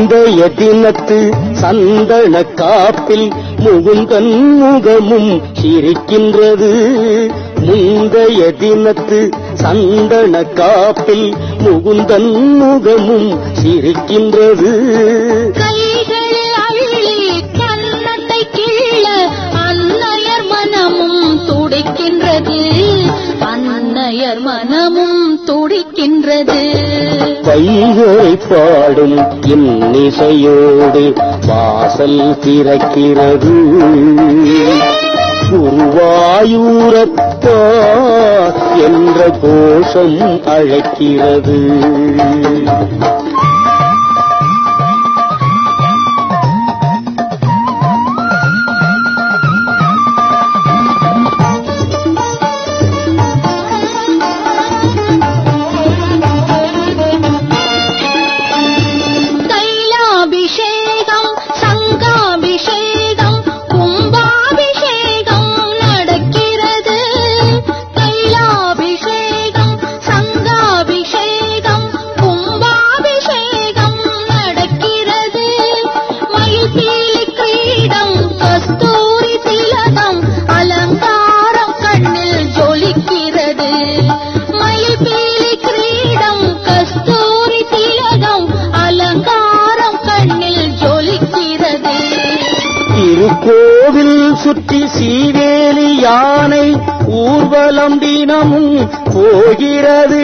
முந்தைய தினத்து சந்தன காப்பில் முகுந்தன் முகமும் சிரிக்கின்றது முந்தைய தினத்து சந்தன காப்பில் முகுந்தன் முகமும் சிரிக்கின்றது கைகள் அள்ளி கன்னத்தை கிள்ள அன்னையர் மனமும் துடிக்கின்றது அன்னையர் மனமும் துடிக்கின்றது கைகளை பாடும் இன்னிசையோடு வாசல் திறக்கிறது குருவாயூரப்பா என்ற கோஷம் அழைக்கிறது தைலாபிஷேகம் சங்காபிஷேகம் கும்பாபிஷேகம் நடக்கிறது தைலாபிஷேகம் சங்காபிஷேகம் கும்பாபிஷேகம் நடக்கிறது மயில்பீலி கிரீடம் கஸ்தூரி திலகம் அலங்காரம் கண்ணில் ஜொலிக்கிறது மயில்பீலி கிரீடம் கஸ்தூரி திலகம் அலங்காரம் கண்ணில் ஜொலிக்கிறது திருக்கோவில் சுற்றி சீவேலி யானை ஊர்வலம் தினமும் போகிறது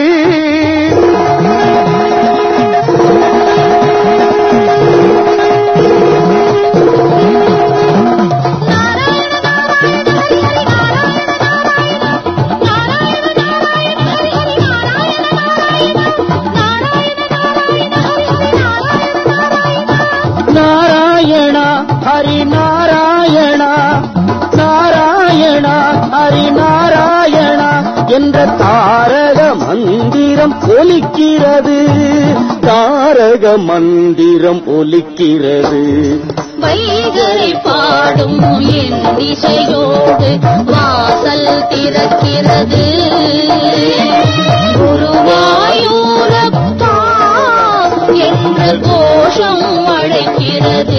நாராயணா ஹரி நாராயணா நாராயணா ஹரி நாராயணா என்ற தாரக மந்திரம் ஒலிக்கிறது தாரக மந்திரம் ஒலிக்கிறது வைகரை பாடும் என் திசையோடு வாசல் திறக்கிறது குருவாயூரப்பா என்ற கோஷம் அழைக்கிறது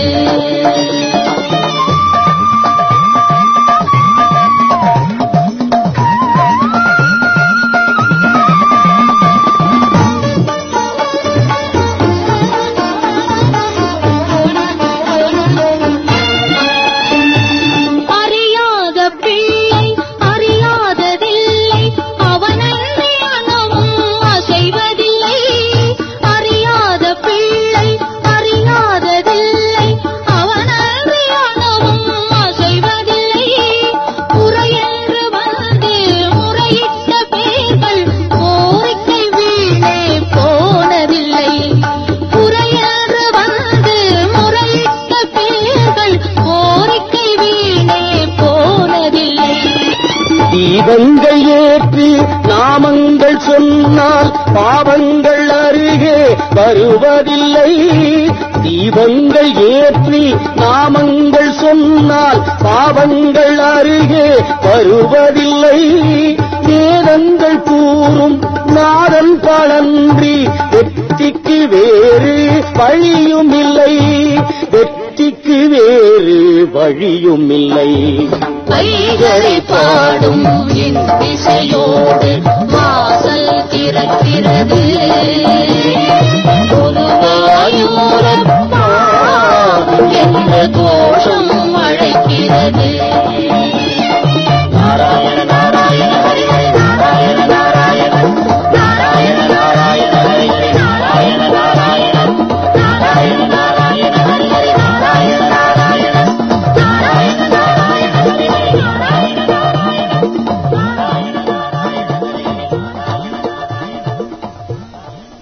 அறியாத பிள்ளை அறியாததில்லை அவனன்றி மனமும் அசைவதில்லை அறியாத பிள்ளை அறியாததில்லை அவனன்றி மனமும் அசைவதில்லை முறையென்று வந்து முறையிட்ட பேர்கள் கோரிக்கை வீணே போனதில்லை முறையென்று வந்து முறையிட்ட பேர்கள் கோரிக்கை வீணே போனதில்லை தீபங்கள் ஏற்றி நாமங்கள் சொன்னால் பாவங்கள் அருகே வருவதில்லை தீபங்கள் ஏற்றி நாமங்கள் சொன்னால் பாவங்கள் அருகே வருவதில்லை வேதங்கள் கூறும் நாதன் பலன்றி வெற்றிக்கு வேறு வழியும் இல்லை வெற்றிக்கு வேறு வழியும் இல்லை கைகளை பாடும் என் திசையோடு வாசல் திறக்கிறது